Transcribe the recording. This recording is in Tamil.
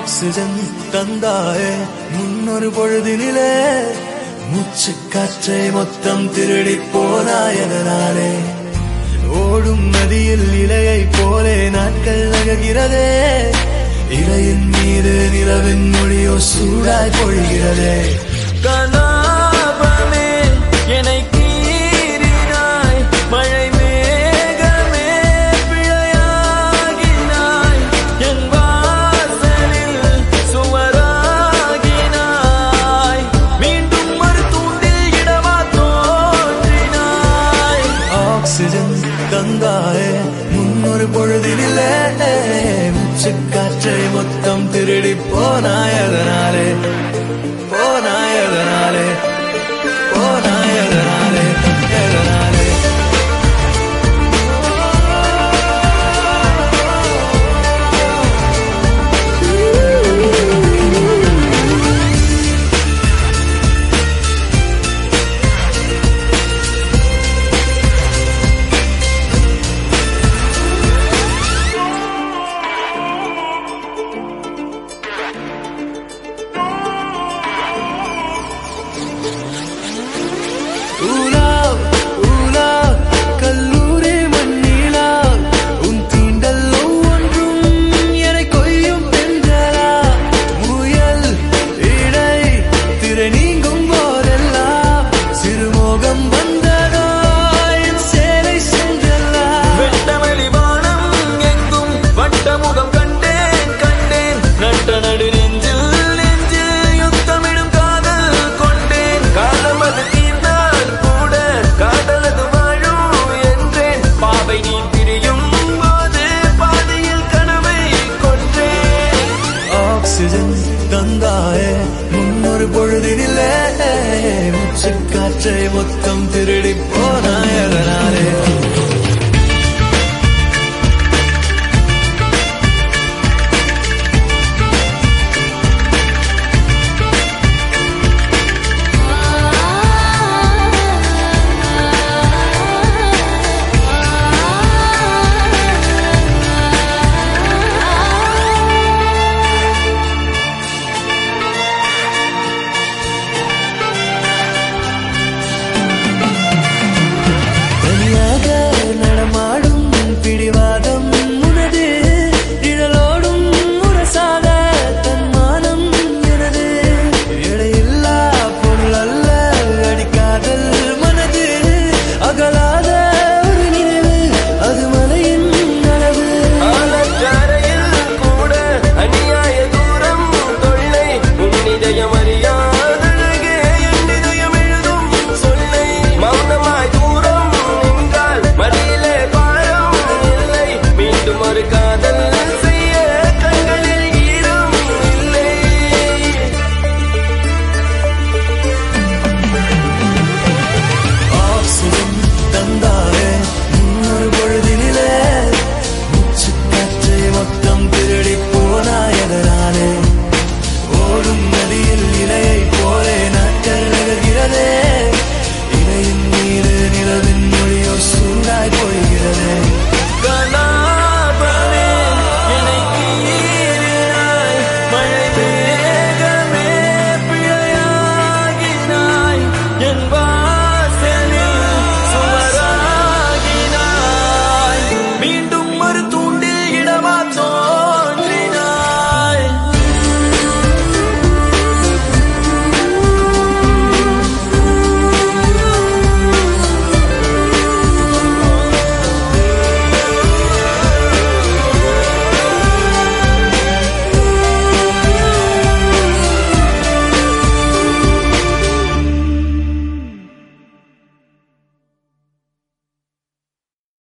ஆக்சிஜன் தந்தாயே முன்னொரு பொழுதினிலே மூச்சு காற்றை மொத்தம் திருடி போனாயதனாலே ஓடும் நதியில் இலையை போலே நாட்கள் நகர்கிறதே இலையின் மீது நிலவின் மொழியோ சூடாய் பொழிகிறதே கலாபமே என்னை கீறினாய் மழை மேகமே பிழையாகினாய் என் வாசலில் சுவராகினாய் மீண்டும் ஒரு தூண்டில் இடமா தோன்றினாய் ஆக்சிஜன் தந்தாயே முன்னொரு பொழுதினிலே மூச்சு காற்றை மொத்தம் திருடி போனாயதனாலே போனாயதனாலே போனாயதனாலே எதனாலே ஊலா ஊலா கல்லூரி மண்ணிலா உன் தீண்டல் ஒவ்வொன்றும் என கொய்யும் பெண்களா முயல் இடை திரை நீங்கும் போதெல்லாம் சிறுமோகம் வந்ததோ என் சேலை சென்றல்லா வெட்டவெளி வானம் எங்கும் வட்டமுகம் கண்டேன் கண்டேன் நட்ட நடு நெஞ்சில் நெஞ்சில் யுத்தமிடும் காதல் கொண்டேன் காலம் அது தீர்ந்தால் கூட காதலது வாழும் என்றேன் பாவை நீ பிரியும் போது பாதையில் கனவை கொன்றேன் ஆக்சிஜன் தந்தாயே முன்னொரு பொழுதினிலே மூச்சு காற்றை மொத்தம் திருடி போனாயதனாலே